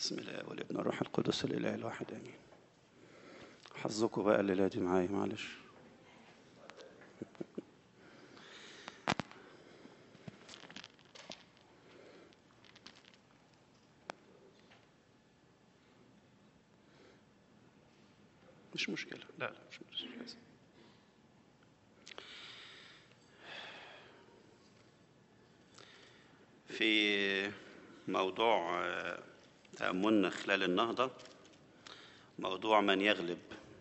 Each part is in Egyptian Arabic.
بسم الله والابن الروح القدس الاله الواحد امين حظكم بقى الليله دي معايا معلش مش مشكله لا لا مش مشكله في موضوع آه، تأملنا خلال النهضة موضوع من يغلب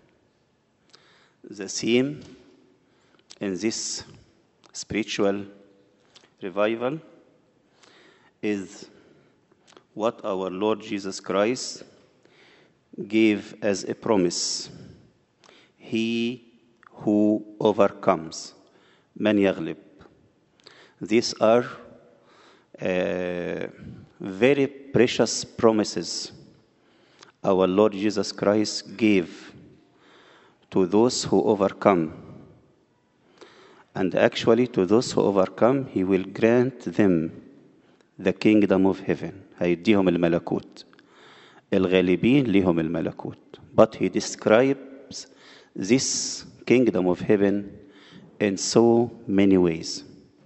The theme in this spiritual revival is what our Lord Jesus Christ gave as a promise. He who overcomes من يغلب These are uh, very precious promises our Lord Jesus Christ gave to those who overcome. And actually, to those who overcome, He will grant them the kingdom of heaven. هيديهم الملكوت. الغالبين ليهم الملكوت. But He describes this kingdom of heaven in so many ways.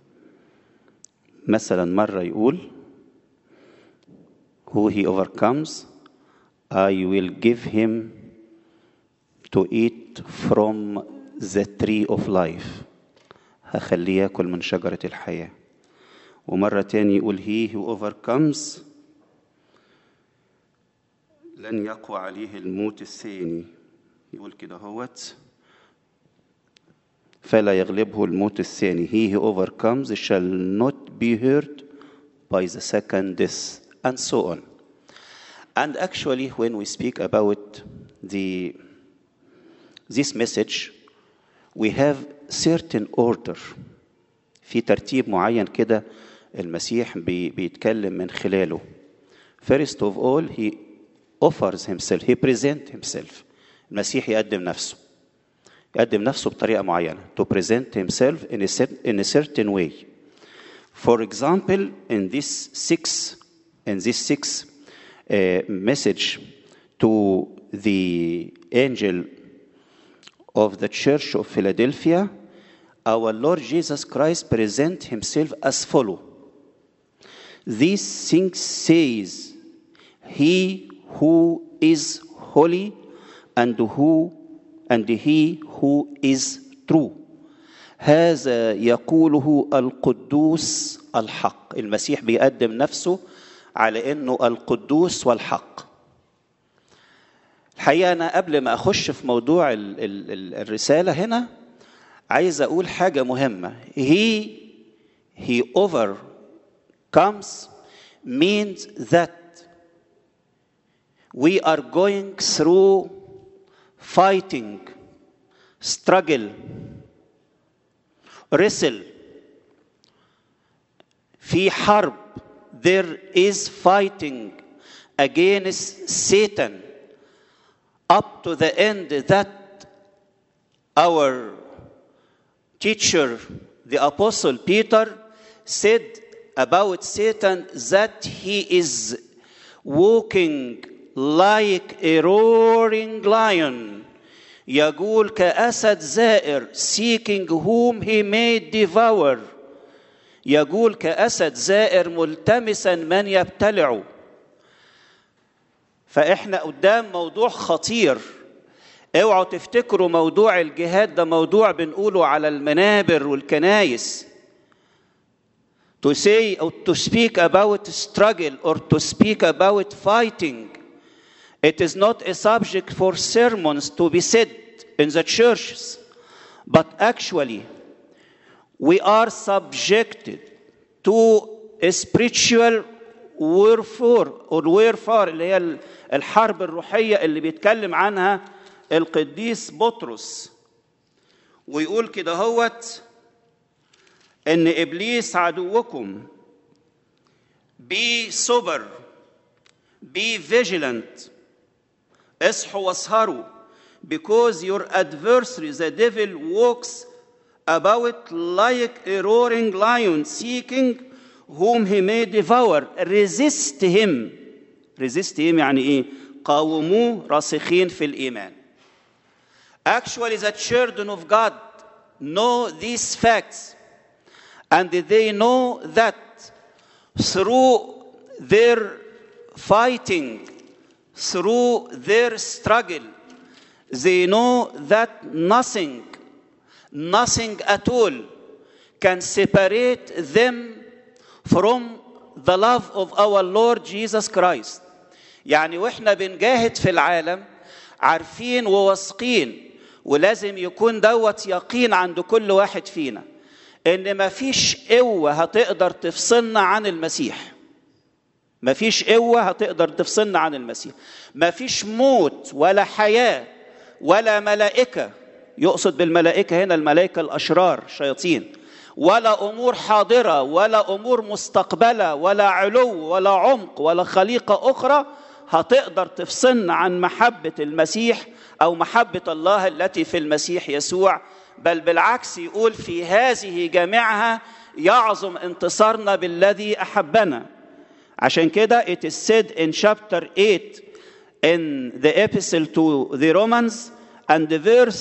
مثلا مرة يقول who he overcomes I will give him to eat from the tree of life هخليه ياكل من شجرة الحياة ومرة تاني يقول he who overcomes لن يقوى عليه الموت الثاني يقول كده هوت فلا يغلبه الموت الثاني he who overcomes shall not be hurt by the second death and so on and actually when we speak about the this message we have certain order في ترتيب معين كده المسيح بي بيتكلم من خلاله first of all he offers himself he present himself المسيح يقدم نفسه يقدم نفسه بطريقة معينة to present himself in a, cer- in a certain way for example in this six in this six uh, message to the angel of the church of Philadelphia our Lord Jesus Christ present himself as follow these things says he who is holy and who and he who is true هذا يقوله القدوس الحق المسيح بيقدم نفسه على انه القدوس والحق الحقيقه انا قبل ما اخش في موضوع ال ال ال الرساله هنا عايز اقول حاجه مهمه he he overcomes means that we are going through fighting struggle wrestle في حرب there is fighting against Satan up to the end that our teacher the apostle Peter said about Satan that he is walking like a roaring lion يقول كأسد زائر seeking whom he may devour يقول كأسد زائر ملتمسا من يبتلعه فإحنا قدام موضوع خطير اوعوا تفتكروا موضوع الجهاد ده موضوع بنقوله على المنابر والكنايس to say or to speak about struggle or to speak about fighting it is not a subject for sermons to be said in the churches, but actually, we are subjected to a spiritual warfare or warfare اللي هي الحرب الروحية اللي بيتكلم عنها القديس بطرس ويقول كده هوت ان ابليس عدوكم be sober be vigilant اصحوا واسهروا because your adversary the devil walks about like a roaring lion seeking whom he may devour resist him resist him يعني ايه قاوموه راسخين في الايمان actually the children of God know these facts and they know that through their fighting through their struggle they know that nothing nothing at all can separate them from the love of our Lord Jesus Christ يعني واحنا بنجاهد في العالم عارفين وواثقين ولازم يكون دوت يقين عند كل واحد فينا ان مفيش قوه هتقدر تفصلنا عن المسيح مفيش قوه هتقدر تفصلنا عن المسيح مفيش موت ولا حياه ولا ملائكه يقصد بالملائكه هنا الملائكه الاشرار الشياطين ولا امور حاضره ولا امور مستقبله ولا علو ولا عمق ولا خليقه اخرى هتقدر تفصلنا عن محبه المسيح او محبه الله التي في المسيح يسوع بل بالعكس يقول في هذه جميعها يعظم انتصارنا بالذي احبنا عشان كده it is said in chapter 8 in the epistle to the Romans and the verse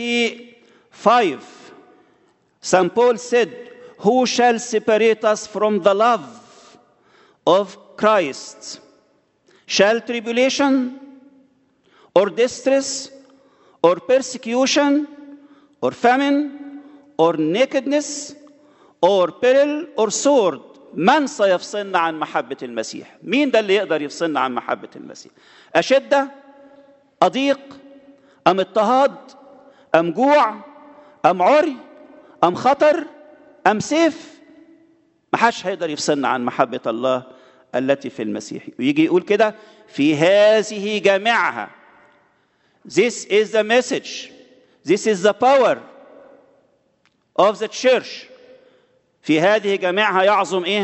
35 St. Paul said who shall separate us from the love of Christ shall tribulation or distress or persecution or famine or nakedness or peril or sword من سيفصلنا عن محبة المسيح مين ده اللي يقدر يفصلنا عن محبة المسيح أشدة أضيق أم اضطهاد أم جوع أم عري أم خطر أم سيف ما حدش هيقدر يفصلنا عن محبة الله التي في المسيح ويجي يقول كده في هذه جميعها This is the message This is the power of the church في هذه جميعها يعظم ايه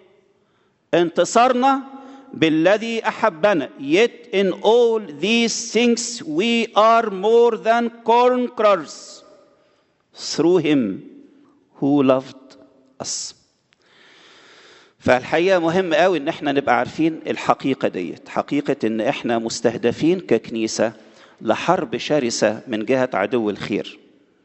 انتصارنا بالذي احبنا yet in all these things we are more than conquerors through him who loved us فالحقيقه مهم قوي ان احنا نبقى عارفين الحقيقه ديت حقيقه ان احنا مستهدفين ككنيسه لحرب شرسه من جهه عدو الخير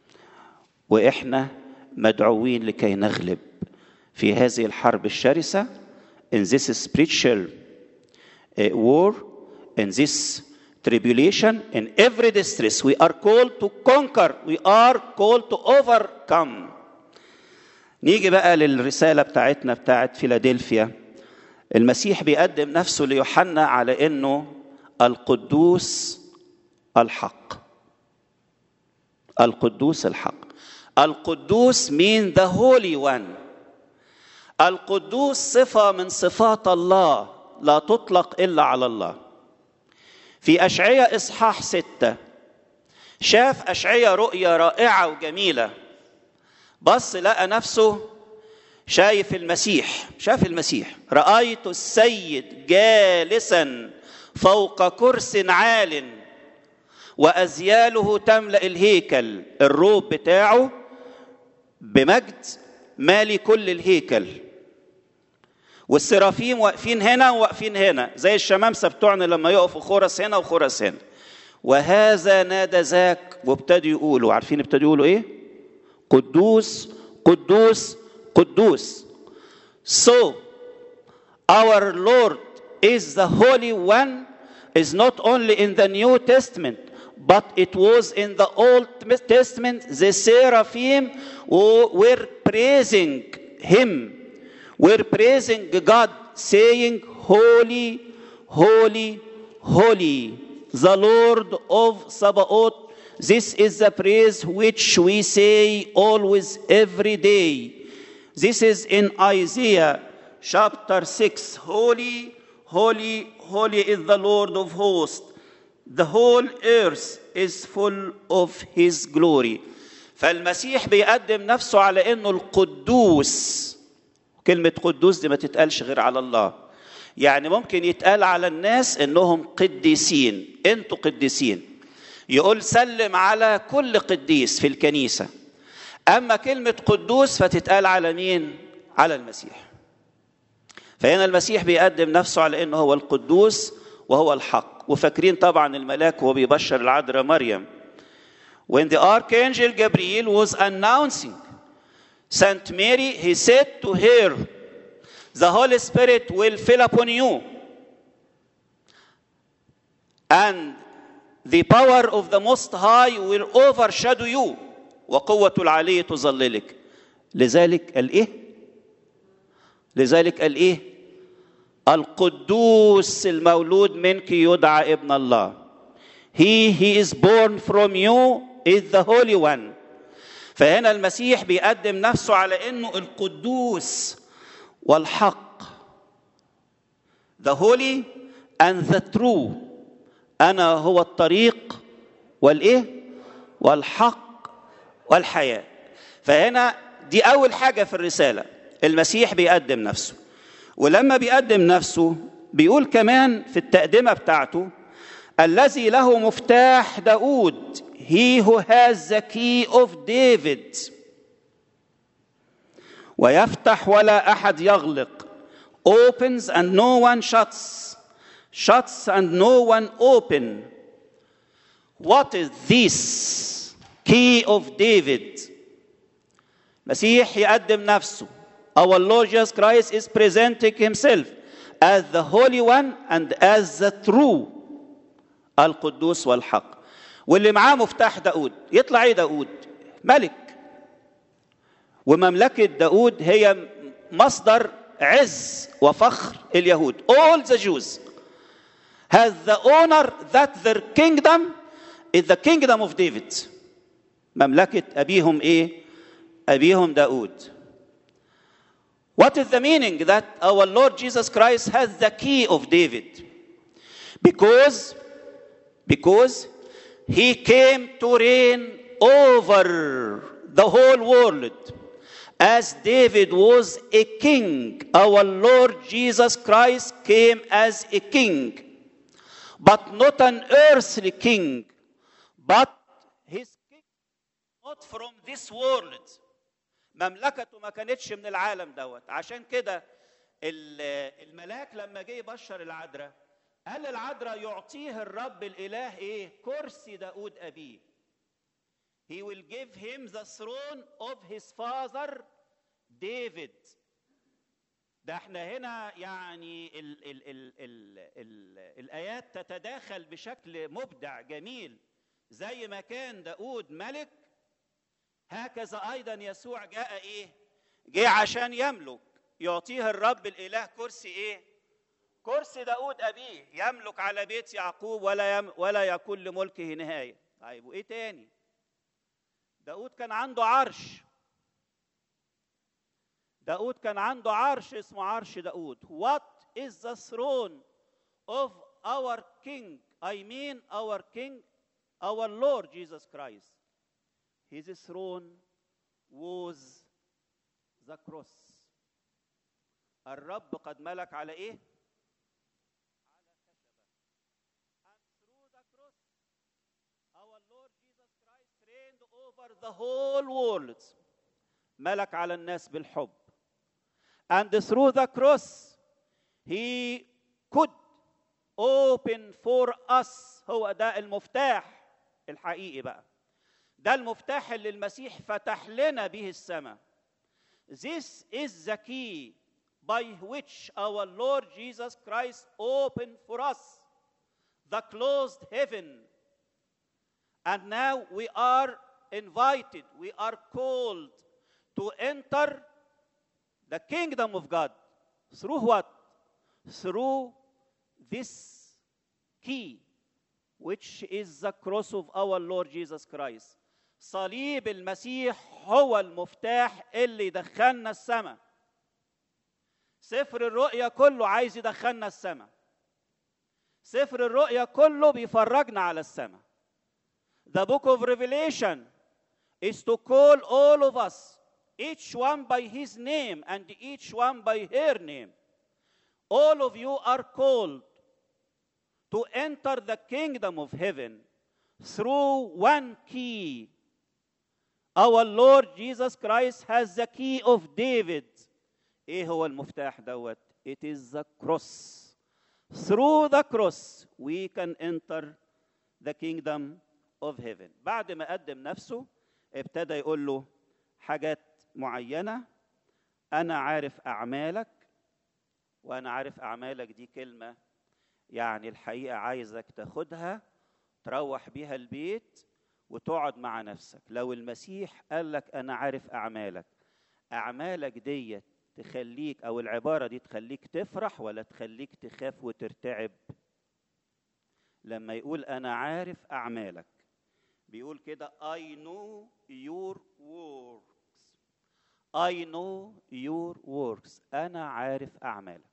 واحنا مدعوين لكي نغلب في هذه الحرب الشرسه in this spiritual uh, war in this tribulation in every distress we are called to conquer we are called to overcome نيجي بقى للرساله بتاعتنا بتاعت فيلادلفيا المسيح بيقدم نفسه ليوحنا على انه القدوس الحق القدوس الحق القدوس mean the holy one القدوس صفة من صفات الله لا تطلق إلا على الله في أشعية إصحاح ستة شاف أشعية رؤية رائعة وجميلة بص لقى نفسه شايف المسيح شاف المسيح رأيت السيد جالسا فوق كرس عال وأزياله تملأ الهيكل الروب بتاعه بمجد مالي كل الهيكل والسرافيم واقفين هنا وواقفين هنا زي الشمامسه بتوعنا لما يقفوا خرس هنا وخرس هنا وهذا نادى ذاك وابتدوا يقولوا عارفين ابتدوا يقولوا ايه قدوس قدوس قدوس so our Lord is the Holy One is not only in the New Testament but it was in the Old Testament the seraphim who were praising him were praising God saying holy holy holy the Lord of Sabaoth this is the praise which we say always every day this is in Isaiah chapter 6 holy holy holy is the Lord of hosts the whole earth is full of his glory فالمسيح بيقدم نفسه على انه القدوس كلمة قدوس دي ما تتقالش غير على الله يعني ممكن يتقال على الناس انهم قديسين انتوا قديسين يقول سلم على كل قديس في الكنيسة اما كلمة قدوس فتتقال على مين على المسيح فهنا المسيح بيقدم نفسه على انه هو القدوس وهو الحق وفاكرين طبعا الملاك وهو بيبشر العذراء مريم when the archangel Gabriel was announcing Saint Mary he said to her the Holy Spirit will fill upon you and the power of the Most High will overshadow you وقوة العلي تظللك لذلك قال ايه لذلك قال ايه القدوس المولود منك يدعى ابن الله he he is born from you is the holy one فهنا المسيح بيقدم نفسه على انه القدوس والحق the holy and the true انا هو الطريق والايه والحق والحياه فهنا دي اول حاجه في الرساله المسيح بيقدم نفسه ولما بيقدم نفسه بيقول كمان في التقدمه بتاعته الذي له مفتاح داود he who has the key of David ويفتح ولا أحد يغلق opens and no one shuts shuts and no one open what is this key of David مسيح يقدم نفسه our Lord Jesus Christ is presenting himself as the Holy One and as the true القدوس والحق واللي معاه مفتاح داود يطلع ايه داود ملك ومملكة داود هي مصدر عز وفخر اليهود all the Jews has the honor that their kingdom is the kingdom of David مملكة أبيهم إيه؟ أبيهم داود What is the meaning that our Lord Jesus Christ has the key of David? Because, because he came to reign over the whole world. As David was a king, our Lord Jesus Christ came as a king, but not an earthly king, but his king not from this world. مملكته ما كانتش من العالم دوت عشان كده الملاك لما جه يبشر العذراء قال العذراء يعطيه الرب الاله ايه كرسي داود ابيه he will give him the throne of his father David ده احنا هنا يعني ال ال ال ال ال الايات تتداخل بشكل مبدع جميل زي ما كان داود ملك هكذا ايضا يسوع جاء ايه جه عشان يملك يعطيه الرب الاله كرسي ايه كرسي داود ابيه يملك على بيت يعقوب ولا يم ولا يكون لملكه نهايه طيب وايه تاني داود كان عنده عرش داود كان عنده عرش اسمه عرش داود what is the throne of our king I mean our king our Lord Jesus Christ his throne was the cross الرب قد ملك على ايه على خشبه and through the cross our Lord Jesus Christ reigned over the whole world ملك على الناس بالحب and through the cross he could open for us هو ده المفتاح الحقيقي بقى ده المفتاح اللي المسيح فتح لنا به السماء This is the key by which our Lord Jesus Christ opened for us the closed heaven. And now we are invited, we are called to enter the kingdom of God. Through what? Through this key, which is the cross of our Lord Jesus Christ. صليب المسيح هو المفتاح اللي يدخلنا السماء سفر الرؤيا كله عايز يدخلنا السماء سفر الرؤيا كله بيفرجنا على السماء The book of Revelation is to call all of us, each one by his name and each one by her name. All of you are called to enter the kingdom of heaven through one key. Our Lord Jesus Christ has the key of David. ايه هو المفتاح دوت it is the cross through the cross we can enter the kingdom of heaven بعد ما قدم نفسه ابتدى يقول له حاجات معينه انا عارف اعمالك وانا عارف اعمالك دي كلمه يعني الحقيقه عايزك تاخدها تروح بيها البيت وتقعد مع نفسك لو المسيح قال لك انا عارف اعمالك اعمالك ديت تخليك او العباره دي تخليك تفرح ولا تخليك تخاف وترتعب لما يقول انا عارف اعمالك بيقول كده I know your works I know your works أنا عارف أعمالك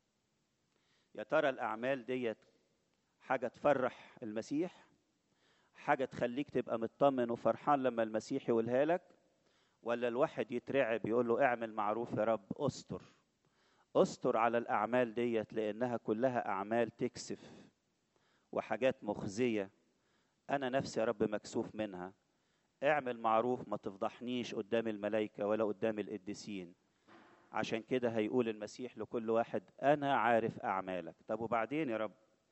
يا ترى الأعمال ديت حاجة تفرح المسيح حاجة تخليك تبقى مطمن وفرحان لما المسيح يقولها لك ولا الواحد يترعب يقول له اعمل معروف يا رب استر استر على الأعمال ديت لأنها كلها أعمال تكسف وحاجات مخزية أنا نفسي يا رب مكسوف منها اعمل معروف ما تفضحنيش قدام الملائكة ولا قدام القديسين عشان كده هيقول المسيح لكل واحد أنا عارف أعمالك طب وبعدين يا رب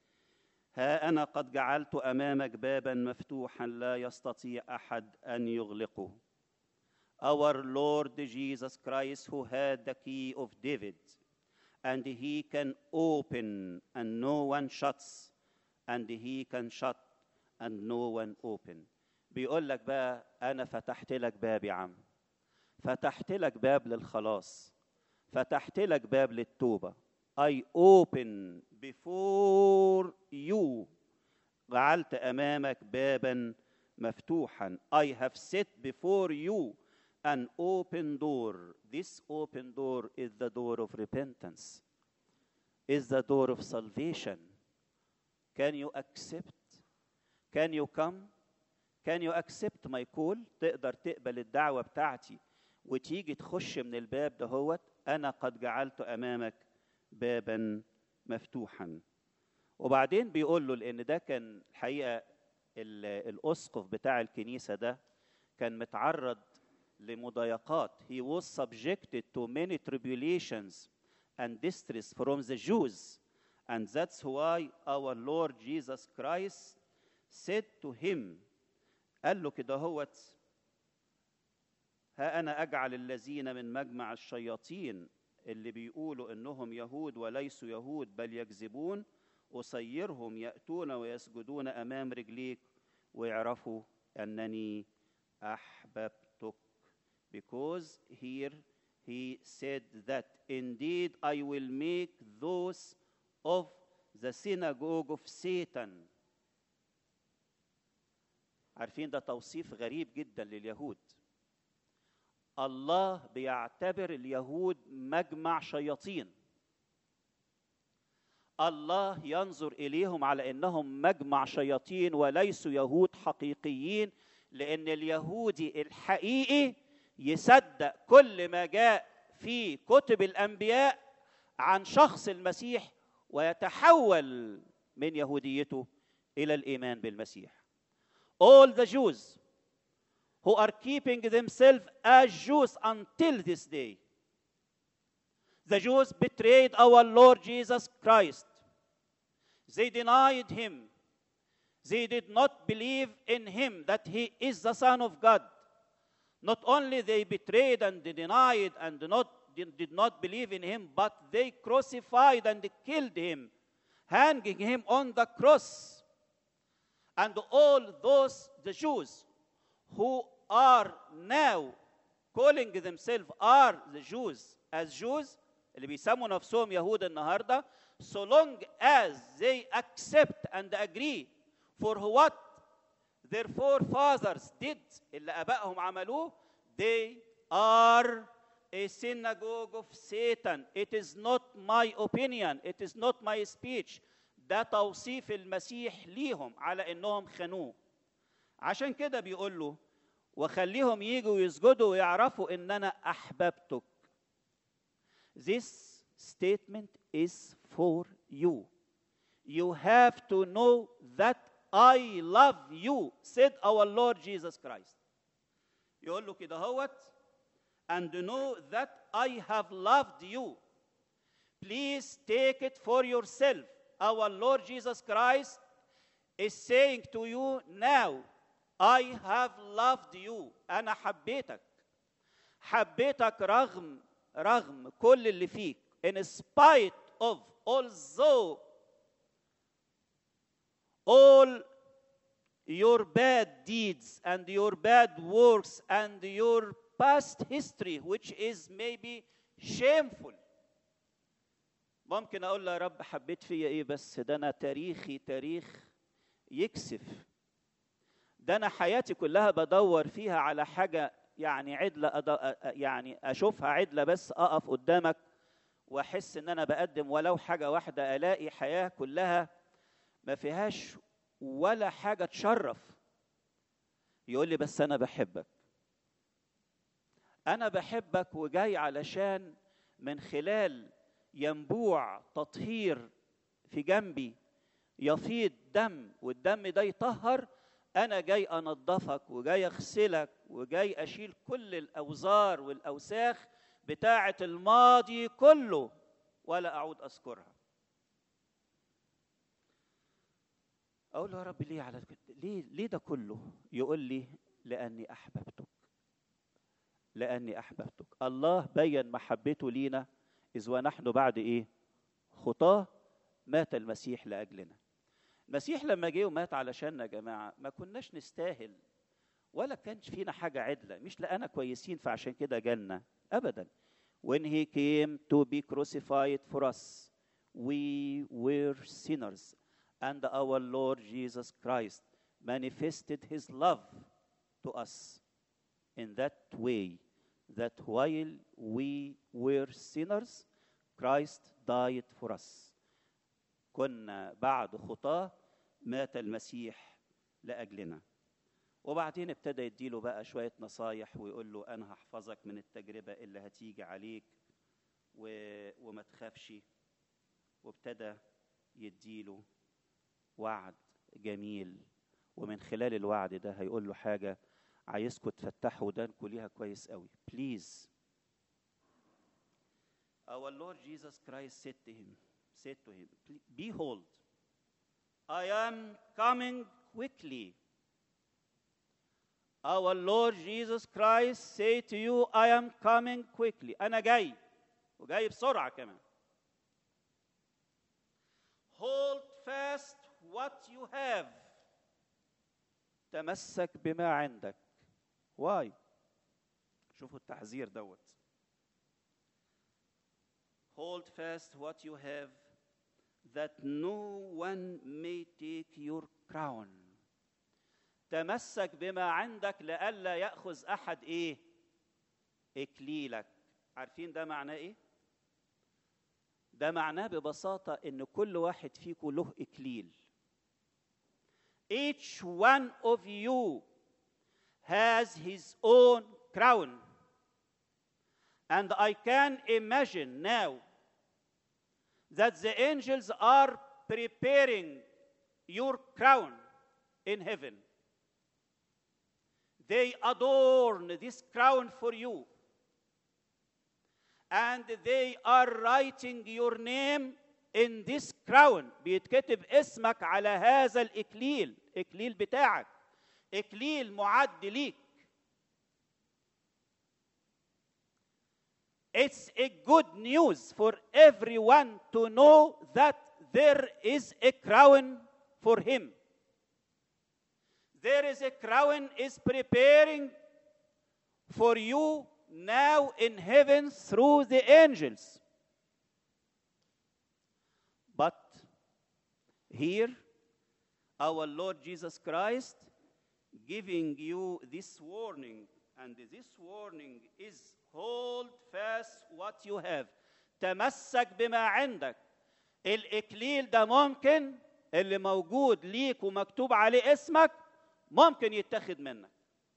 ها أنا قد جعلت أمامك بابا مفتوحا لا يستطيع أحد أن يغلقه Our Lord Jesus Christ who had the key of David and he can open and no one shuts and he can shut and no one open بيقول لك بقى انا فتحت لك باب يا عم فتحت لك باب للخلاص فتحت لك باب للتوبه I open before you جعلت امامك بابا مفتوحا I have set before you an open door this open door is the door of repentance is the door of salvation can you accept can you come can you accept my call تقدر تقبل الدعوة بتاعتي وتيجي تخش من الباب دهوت أنا قد جعلت أمامك بابا مفتوحا وبعدين بيقول له لأن ده كان الحقيقة الأسقف بتاع الكنيسة ده كان متعرض لمضايقات he was subjected to many tribulations and distress from the Jews and that's why our Lord Jesus Christ said to him قال له كده هوت ها أنا أجعل الذين من مجمع الشياطين اللي بيقولوا إنهم يهود وليسوا يهود بل يكذبون أصيرهم يأتون ويسجدون أمام رجليك ويعرفوا أنني أحببتك because here he said that indeed I will make those of the synagogue of Satan عارفين ده توصيف غريب جدا لليهود الله بيعتبر اليهود مجمع شياطين الله ينظر اليهم على انهم مجمع شياطين وليسوا يهود حقيقيين لان اليهودي الحقيقي يصدق كل ما جاء في كتب الانبياء عن شخص المسيح ويتحول من يهوديته الى الايمان بالمسيح all the Jews who are keeping themselves as Jews until this day. The Jews betrayed our Lord Jesus Christ. They denied him. They did not believe in him that he is the Son of God. Not only they betrayed and denied and not, did not believe in him, but they crucified and killed him, hanging him on the cross. And all those, the Jews, who are now calling themselves are the Jews as Jews اللي بيسموا نفسهم يهود النهارده so long as they accept and agree for what their forefathers did اللي ابائهم عملوه they are a synagogue of Satan it is not my opinion it is not my speech ده توصيف المسيح ليهم على انهم خانوه عشان كده بيقول له وخليهم يجوا يسجدوا ويعرفوا ان انا احببتك This statement is for you. You have to know that I love you, said our Lord Jesus Christ. يقول له كده هوت and know that I have loved you Please take it for yourself. Our Lord Jesus Christ is saying to you now, I have loved you. أنا حبيتك. حبيتك رغم رغم كل اللي فيك. In spite of although all your bad deeds and your bad works and your past history which is maybe shameful ممكن اقول له يا رب حبيت فيا ايه بس ده انا تاريخي تاريخ يكسف ده انا حياتي كلها بدور فيها على حاجه يعني عدله أد... يعني اشوفها عدله بس اقف قدامك واحس ان انا بقدم ولو حاجه واحده الاقي حياه كلها ما فيهاش ولا حاجه تشرف يقول لي بس انا بحبك انا بحبك وجاي علشان من خلال ينبوع تطهير في جنبي يفيض دم والدم ده يطهر انا جاي انضفك وجاي اغسلك وجاي اشيل كل الاوزار والاوساخ بتاعه الماضي كله ولا اعود اذكرها اقول له يا رب ليه على ليه ليه ده كله يقول لي لاني احببتك لاني احببتك الله بين محبته لينا اذ ونحن بعد ايه خطاه مات المسيح لاجلنا المسيح لما جه ومات علشاننا يا جماعه ما كناش نستاهل ولا كانش فينا حاجه عدله مش لقانا كويسين فعشان كده جالنا ابدا when he came to be crucified for us we were sinners and our lord jesus christ manifested his love to us in that way that while we were sinners Christ died for us كنا بعد خطاه مات المسيح لاجلنا وبعدين ابتدى يديله بقى شويه نصايح ويقول له انا هحفظك من التجربه اللي هتيجي عليك و... وما تخافش وابتدى يديله وعد جميل ومن خلال الوعد ده هيقول له حاجه عايزكم تفتحوا ودانكم ليها كويس قوي بليز Our Lord Jesus Christ said to him, said to him, Behold, I am coming quickly. Our Lord Jesus Christ say to you, I am coming quickly. أنا جاي وجاي بسرعة كمان. Hold fast what you have. تمسك بما عندك. Why? شوفوا التحذير دوت. Hold fast what you have, that no one may take your crown. تمسك بما عندك لئلا يأخذ أحد إيه؟ إكليلك. عارفين ده معناه إيه؟ ده معناه ببساطة إن كل واحد فيكم له إكليل. Each one of you has his own crown. And I can imagine now that the angels are preparing your crown in heaven. They adorn this crown for you. And they are writing your name in this crown. بيتكتب اسمك على هذا الإكليل، إكليل بتاعك. إكليل معد ليك. It's a good news for everyone to know that there is a crown for him. There is a crown is preparing for you now in heaven through the angels. But here, our Lord Jesus Christ giving you this warning, and this warning is hold fast what you have. تمسك بما عندك. الإكليل ده ممكن اللي موجود ليك ومكتوب عليه اسمك ممكن يتاخد منك.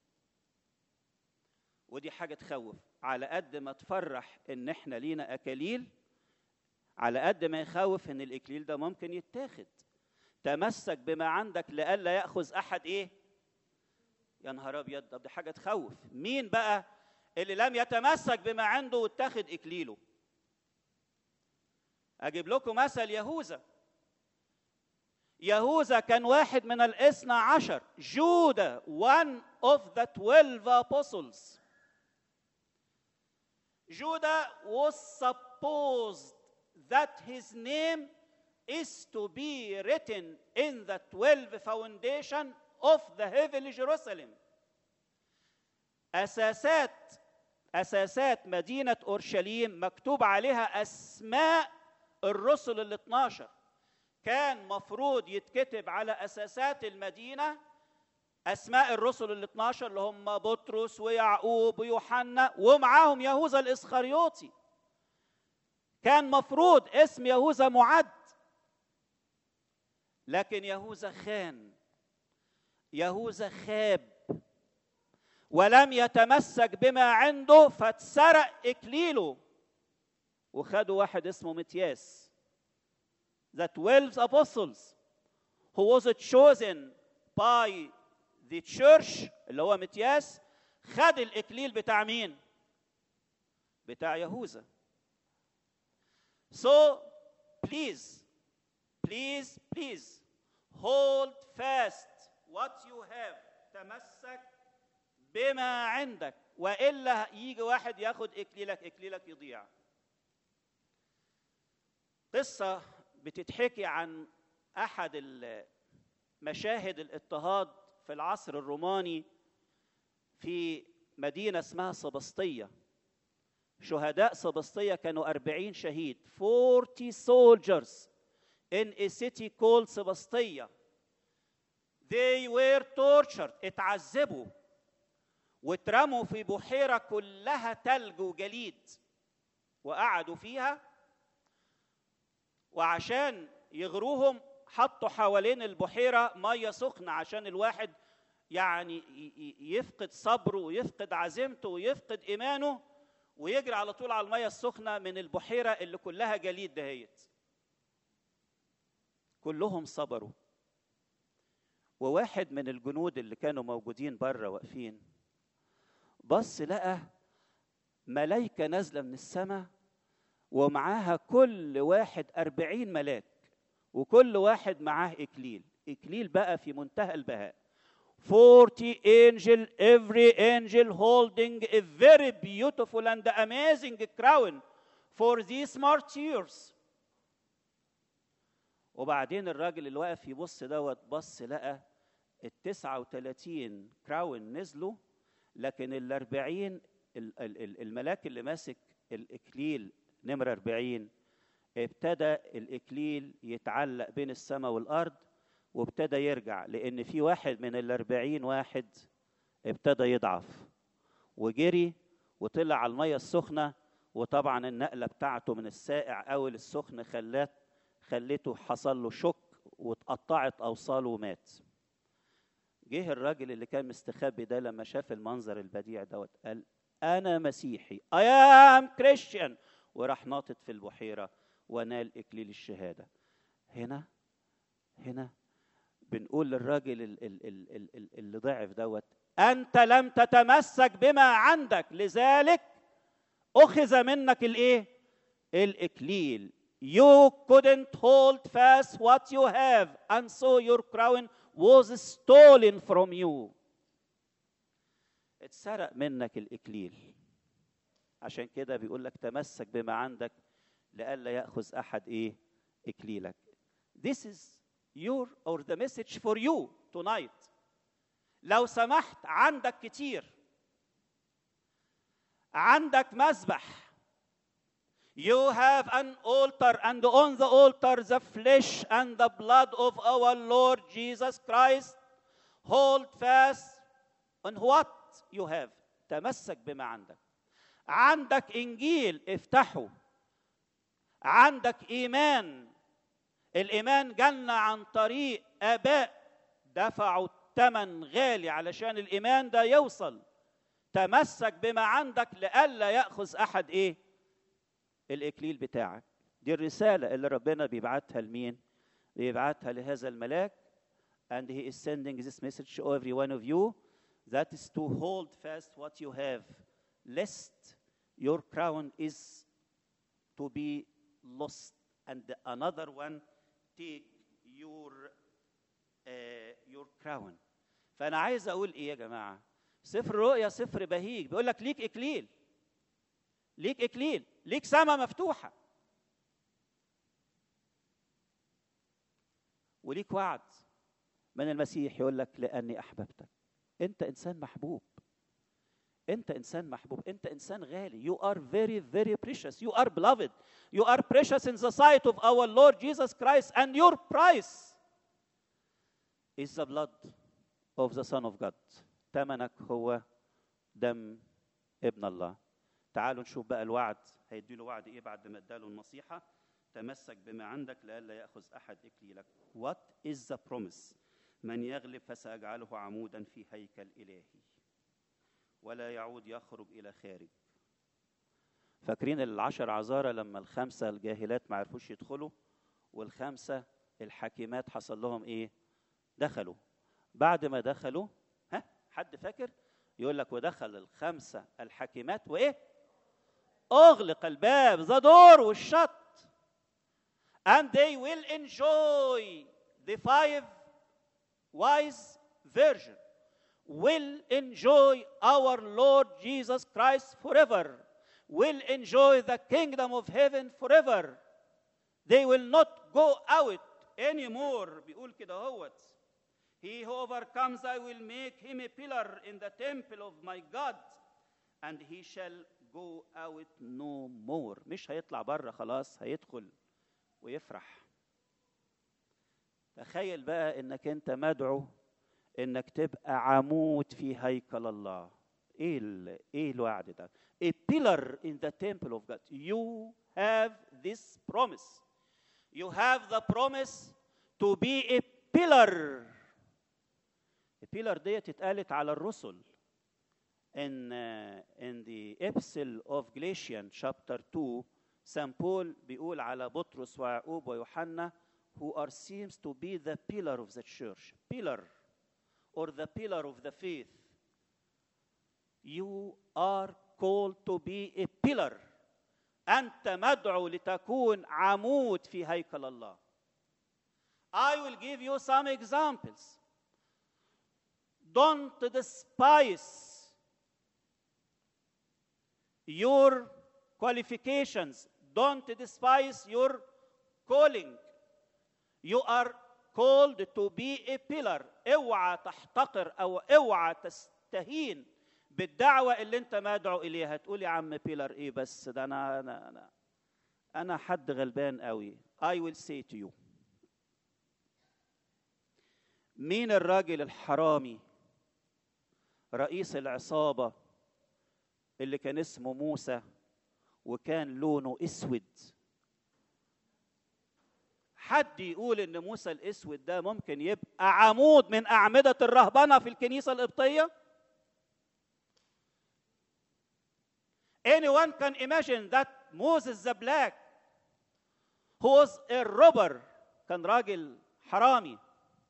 ودي حاجة تخوف على قد ما تفرح إن إحنا لينا أكاليل على قد ما يخوف إن الإكليل ده ممكن يتاخد. تمسك بما عندك لئلا يأخذ أحد إيه؟ يا نهار أبيض طب دي حاجة تخوف. مين بقى اللي لم يتمسك بما عنده واتخذ إكليله؟ اجيب لكم مثل يهوذا يهوذا كان واحد من الاثنى عشر جودا one of the twelve apostles Judah was supposed that his name is to be written in the 12 foundation of the heavenly Jerusalem. أساسات أساسات مدينة أورشليم مكتوب عليها أسماء الرسل ال 12 كان مفروض يتكتب على أساسات المدينة أسماء الرسل ال 12 اللي هم بطرس ويعقوب ويوحنا ومعاهم يهوذا الإسخريوطي كان مفروض اسم يهوذا معد لكن يهوذا خان يهوذا خاب ولم يتمسك بما عنده فاتسرق اكليله وخدوا واحد اسمه متياس the 12 apostles who was chosen by the church اللي هو متياس خد الاكليل بتاع مين بتاع يهوذا so please please please hold fast what you have تمسك بما عندك والا يجي واحد ياخد اكليلك اكليلك يضيع قصه بتتحكي عن احد مشاهد الاضطهاد في العصر الروماني في مدينه اسمها سبسطيه شهداء سبسطيه كانوا 40 شهيد 40 soldiers in a city called سبسطيه they were tortured اتعذبوا واترموا في بحيرة كلها تلج وجليد وقعدوا فيها وعشان يغروهم حطوا حوالين البحيرة مية سخنة عشان الواحد يعني يفقد صبره ويفقد عزيمته ويفقد إيمانه ويجري على طول على المية السخنة من البحيرة اللي كلها جليد دهيت كلهم صبروا وواحد من الجنود اللي كانوا موجودين بره واقفين بص لقى ملايكة نازلة من السماء ومعاها كل واحد أربعين ملاك وكل واحد معاه إكليل إكليل بقى في منتهى البهاء 40 angel every angel holding a very beautiful and amazing crown for these martyrs وبعدين الراجل اللي واقف يبص دوت بص لقى ال 39 كراون نزلوا لكن ال 40 الملاك اللي ماسك الاكليل نمره 40 ابتدى الاكليل يتعلق بين السماء والارض وابتدى يرجع لان في واحد من ال 40 واحد ابتدى يضعف وجري وطلع على الميه السخنه وطبعا النقله بتاعته من السائع او للسخن خلات خلته حصل له شك واتقطعت اوصاله ومات جه الراجل اللي كان مستخبي ده لما شاف المنظر البديع دوت قال انا مسيحي I am Christian وراح ناطط في البحيره ونال اكليل الشهاده هنا هنا بنقول للراجل ال- ال- ال- ال- ال- اللي ضعف دوت انت لم تتمسك بما عندك لذلك اخذ منك الايه الاكليل you couldn't hold fast what you have and so your crown was stolen from you اتسرق منك الاكليل عشان كده بيقول لك تمسك بما عندك لئلا ياخذ احد ايه اكليلك this is your or the message for you tonight لو سمحت عندك كتير عندك مذبح You have an altar, and on the altar, the flesh and the blood of our Lord Jesus Christ. Hold fast on what you have. تمسك بما عندك. عندك إنجيل افتحه. عندك إيمان. الإيمان جالنا عن طريق آباء دفعوا ثمن غالي علشان الإيمان ده يوصل. تمسك بما عندك لئلا يأخذ أحد إيه؟ الاكليل بتاعك دي الرساله اللي ربنا بيبعتها لمين بيبعتها لهذا الملاك and he is sending this message to every one of you that is to hold fast what you have lest your crown is to be lost and another one take your uh, your crown فانا عايز اقول ايه يا جماعه سفر الرؤيا سفر بهيج بيقول لك ليك اكليل ليك اكليل ليك سما مفتوحه وليك وعد من المسيح يقول لك لاني احببتك انت انسان محبوب انت انسان محبوب انت انسان غالي you are very very precious you are beloved you are precious in the sight of our lord jesus christ and your price is the blood of the son of god ثمنك هو دم ابن الله تعالوا نشوف بقى الوعد هيديله وعد ايه بعد ما اداله النصيحه تمسك بما عندك لئلا ياخذ احد اكليلك what is the promise من يغلب فساجعله عمودا في هيكل الهي ولا يعود يخرج الى خارج فاكرين العشر عذارى لما الخمسه الجاهلات ما عرفوش يدخلوا والخمسه الحكيمات حصل لهم ايه دخلوا بعد ما دخلوا ها حد فاكر يقول لك ودخل الخمسه الحكيمات وايه اغلق الباب ذا دور والشط and they will enjoy the five wise virgin will enjoy our Lord Jesus Christ forever, will enjoy the kingdom of heaven forever. They will not go out anymore. بيقول كده هوت. He who overcomes, I will make him a pillar in the temple of my God, and he shall go out no more. مش هيطلع بره خلاص هيدخل ويفرح. تخيل بقى انك انت مدعو انك تبقى عمود في هيكل الله ايه ال... ايه الوعد ده a pillar in the temple of God you have this promise you have the promise to be a pillar a pillar ديت اتقالت على الرسل in uh, in the epistle of Galatians chapter 2 St. Paul بيقول على بطرس ويعقوب ويوحنا who are seems to be the pillar of the church pillar or the pillar of the faith. You are called to be a pillar. أنت مدعو لتكون عمود في هيكل الله. I will give you some examples. Don't despise your qualifications. Don't despise your calling. You are called to be a pillar اوعى تحتقر او اوعى تستهين بالدعوه اللي انت مدعو اليها تقول يا عم بيلر ايه بس ده انا انا انا انا حد غلبان قوي I will say to you مين الراجل الحرامي رئيس العصابه اللي كان اسمه موسى وكان لونه اسود حد يقول ان موسى الاسود ده ممكن يبقى عمود من اعمده الرهبنه في الكنيسه القبطيه anyone can imagine that Moses the black who was a robber كان راجل حرامي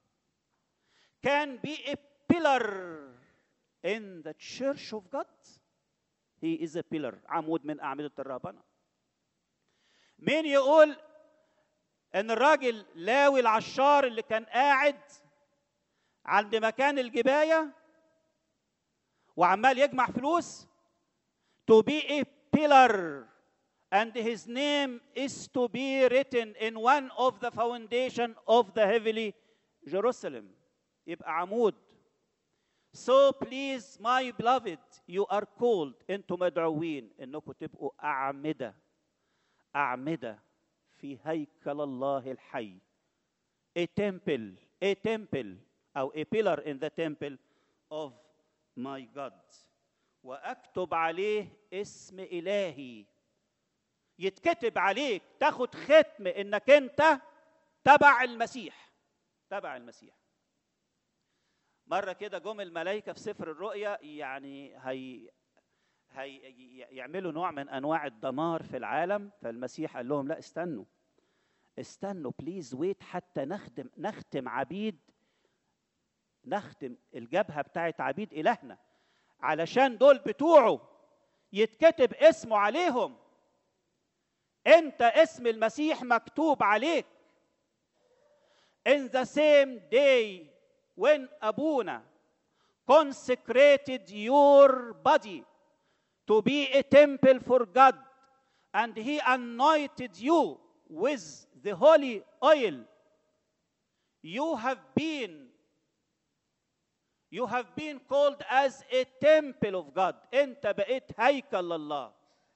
can be a pillar in the church of God he is a pillar عمود من أعمدة الرهبنة مين يقول ان الراجل لاوي العشار اللي كان قاعد عند مكان الجبايه وعمال يجمع فلوس to be a pillar and his name is to be written in one of the foundation of the heavenly Jerusalem يبقى عمود So please my beloved you are called انتم مدعوين انكم تبقوا أعمدة أعمدة في هيكل الله الحي a temple a temple أو a pillar in the temple of my God وأكتب عليه اسم إلهي يتكتب عليك تاخد ختم إنك أنت تبع المسيح تبع المسيح مرة كده جم الملائكة في سفر الرؤيا يعني هي هي يعملوا نوع من انواع الدمار في العالم فالمسيح قال لهم لا استنوا استنوا بليز ويت حتى نخدم نختم عبيد نختم الجبهه بتاعت عبيد الهنا علشان دول بتوعه يتكتب اسمه عليهم انت اسم المسيح مكتوب عليك in the same day when abuna consecrated your body to be a temple for God and he anointed you with the holy oil you have been you have been called as a temple of God انت بقيت هيكل لله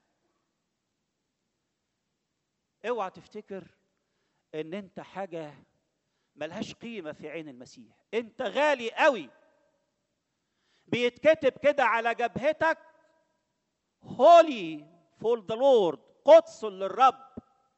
اوعى تفتكر ان انت حاجه ملهاش قيمه في عين المسيح انت غالي قوي بيتكتب كده على جبهتك holy for the Lord قدس للرب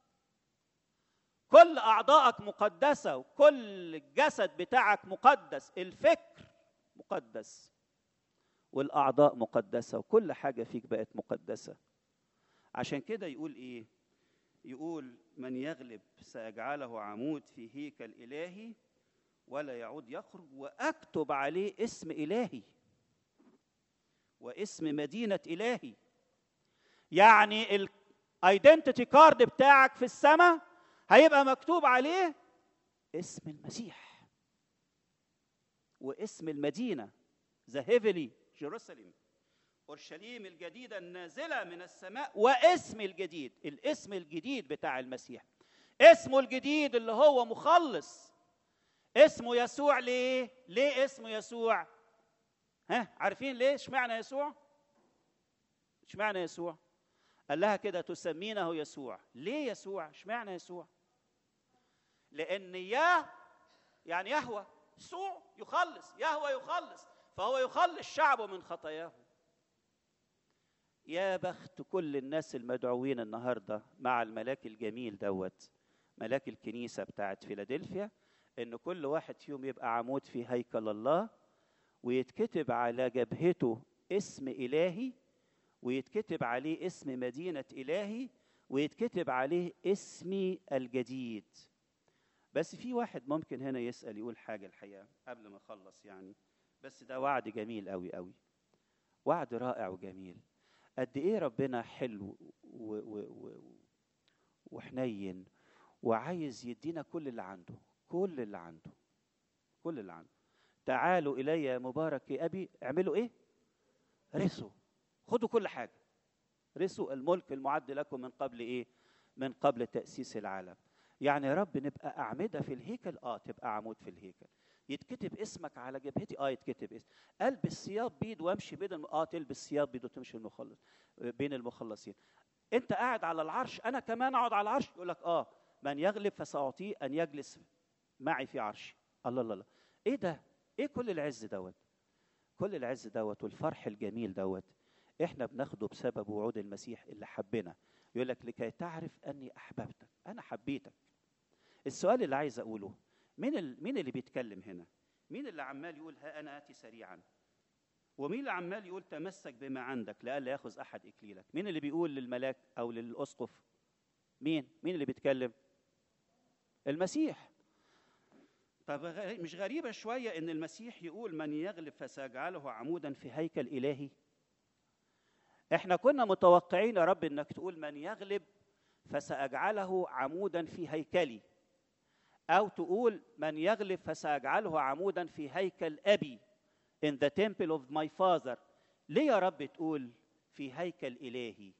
كل اعضائك مقدسه وكل الجسد بتاعك مقدس الفكر مقدس والاعضاء مقدسه وكل حاجه فيك بقت مقدسه عشان كده يقول ايه يقول من يغلب ساجعله عمود في هيكل الهي ولا يعود يخرج واكتب عليه اسم الهي واسم مدينه الهي يعني الايدنتيتي كارد بتاعك في السماء هيبقى مكتوب عليه اسم المسيح واسم المدينه ذا هيفلي جيروساليم اورشليم الجديده النازله من السماء واسم الجديد الاسم الجديد بتاع المسيح اسمه الجديد اللي هو مخلص اسمه يسوع ليه ليه اسمه يسوع ها عارفين ليه اشمعنى يسوع اشمعنى يسوع قال لها كده تسمينه يسوع ليه يسوع اشمعنى يسوع لان يا يعني يهوى يسوع يخلص يهوى يخلص فهو يخلص شعبه من خطاياه يا بخت كل الناس المدعوين النهارده مع الملاك الجميل دوت ملاك الكنيسه بتاعت فيلادلفيا ان كل واحد فيهم يبقى عمود في هيكل الله ويتكتب على جبهته اسم الهي ويتكتب عليه اسم مدينه الهي ويتكتب عليه اسمي الجديد بس في واحد ممكن هنا يسال يقول حاجه الحقيقه قبل ما اخلص يعني بس ده وعد جميل قوي قوي وعد رائع وجميل قد ايه ربنا حلو و و و وحنين وعايز يدينا كل اللي عنده كل اللي عنده كل اللي عنده تعالوا الي يا مبارك يا ابي اعملوا ايه رثوا خدوا كل حاجه رثوا الملك المعد لكم من قبل ايه من قبل تاسيس العالم يعني يا رب نبقى اعمده في الهيكل اه تبقى عمود في الهيكل يتكتب اسمك على جبهتي اه يتكتب اسم البس ثياب بيض وامشي بين الم... اه تلبس ثياب بيض وتمشي المخلص بين المخلصين انت قاعد على العرش انا كمان اقعد على العرش يقول لك اه من يغلب فساعطيه ان يجلس معي في عرشي الله الله الله ايه ده ايه كل العز دوت كل العز دوت والفرح الجميل دوت احنا بناخده بسبب وعود المسيح اللي حبنا يقول لك لكي تعرف اني احببتك انا حبيتك السؤال اللي عايز اقوله مين ال... مين اللي بيتكلم هنا مين اللي عمال يقول ها انا اتي سريعا ومين اللي عمال يقول تمسك بما عندك لئلا ياخذ احد اكليلك مين اللي بيقول للملاك او للاسقف مين مين اللي بيتكلم المسيح طب مش غريبه شويه ان المسيح يقول من يغلب فساجعله عمودا في هيكل الهي احنا كنا متوقعين يا رب انك تقول من يغلب فساجعله عمودا في هيكلي او تقول من يغلب فساجعله عمودا في هيكل ابي in the temple of my father ليه يا رب تقول في هيكل الهي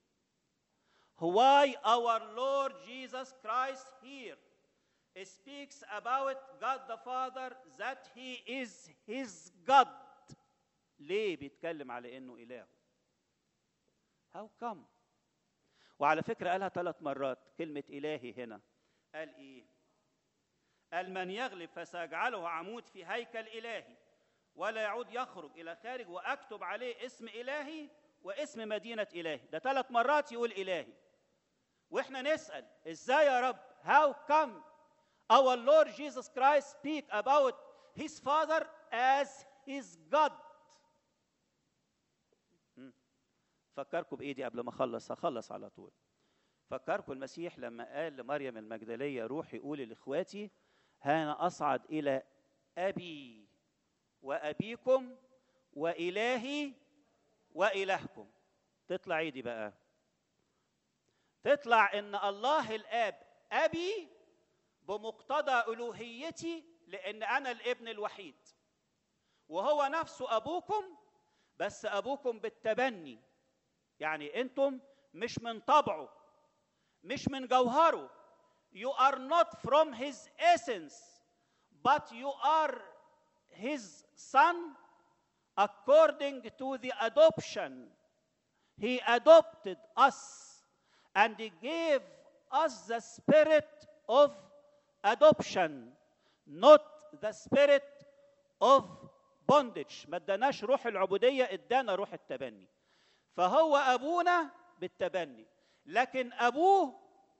why our Lord Jesus Christ here speaks about God the Father that he is his God ليه بيتكلم على انه اله how come وعلى فكره قالها ثلاث مرات كلمه الهي هنا قال ايه قال من يغلب فساجعله عمود في هيكل الهي ولا يعود يخرج الى خارج واكتب عليه اسم الهي واسم مدينه الهي ده ثلاث مرات يقول الهي واحنا نسال ازاي يا رب how come our Lord Jesus Christ speak about his father as his God فكركم بايدي قبل ما اخلص هخلص على طول فكركم المسيح لما قال لمريم المجدليه روحي قولي لاخواتي ها انا اصعد الى ابي وابيكم والهي والهكم تطلع ايدي بقى تطلع ان الله الاب ابي بمقتضى الوهيتي لان انا الابن الوحيد وهو نفسه ابوكم بس ابوكم بالتبني يعني انتم مش من طبعه مش من جوهره you are not from his essence but you are his son according to the adoption he adopted us and he gave us the spirit of adoption not the spirit of bondage ما اداناش روح العبوديه ادانا روح التبني فهو ابونا بالتبني لكن ابوه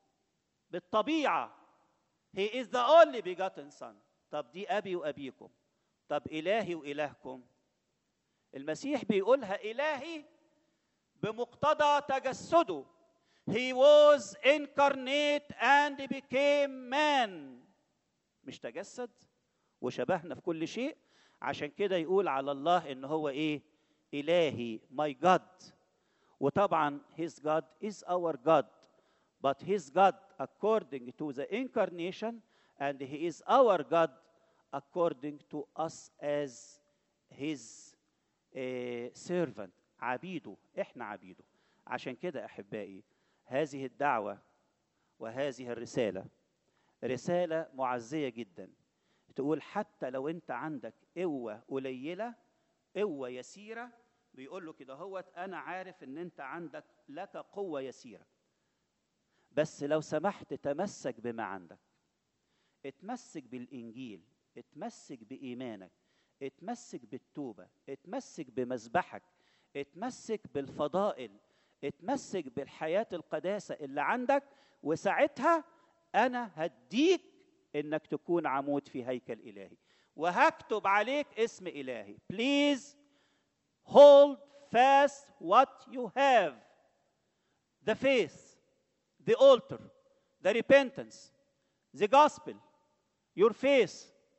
بالطبيعه he is the only begotten son طب دي ابي وابيكم طب الهي والهكم المسيح بيقولها الهي بمقتضى تجسده he was incarnate and became man مش تجسد وشبهنا في كل شيء عشان كده يقول على الله ان هو ايه الهي my God وطبعا his God is our God but his God according to the incarnation and he is our God according to us as his uh, servant عبيده احنا عبيده عشان كده احبائي هذه الدعوه وهذه الرساله رساله معزيه جدا تقول حتى لو انت عندك قوه قليله قوه يسيره بيقول له كده هوت انا عارف ان انت عندك لك قوه يسيره بس لو سمحت تمسك بما عندك اتمسك بالانجيل اتمسك بايمانك اتمسك بالتوبه اتمسك بمذبحك اتمسك بالفضائل اتمسك بالحياه القداسه اللي عندك وساعتها انا هديك انك تكون عمود في هيكل الهي وهكتب عليك اسم الهي بليز hold fast what you have the faith the altar the repentance the gospel your faith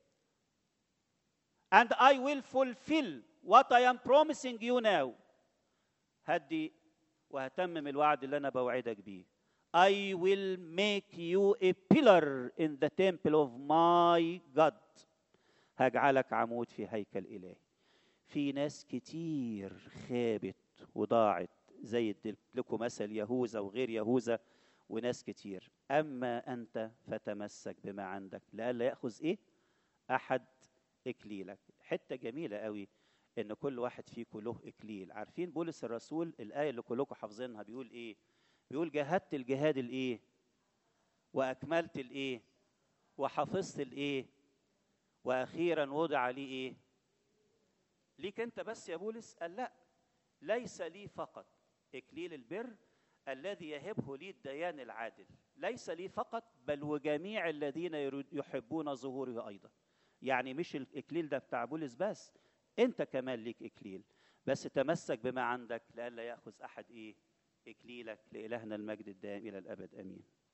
and i will fulfill what i am promising you now هدي وهتمم الوعد اللي انا بوعدك بيه I will make you a pillar in the temple of my God هجعلك عمود في هيكل إلهي في ناس كتير خابت وضاعت زي اديت لكم مثل يهوذا وغير يهوذا وناس كتير أما أنت فتمسك بما عندك لئلا يأخذ إيه أحد إكليلك حتة جميلة قوي إن كل واحد فيكم له إكليل عارفين بولس الرسول الآية اللي كلكم حافظينها بيقول إيه بيقول جاهدت الجهاد الايه واكملت الايه وحفظت الايه واخيرا وضع لي ايه ليك انت بس يا بولس قال لا ليس لي فقط اكليل البر الذي يهبه لي الديان العادل ليس لي فقط بل وجميع الذين يحبون ظهوره ايضا يعني مش الاكليل ده بتاع بولس بس انت كمان ليك اكليل بس تمسك بما عندك لئلا ياخذ احد ايه إكليلك لإلهنا المجد الدائم إلى الأبد آمين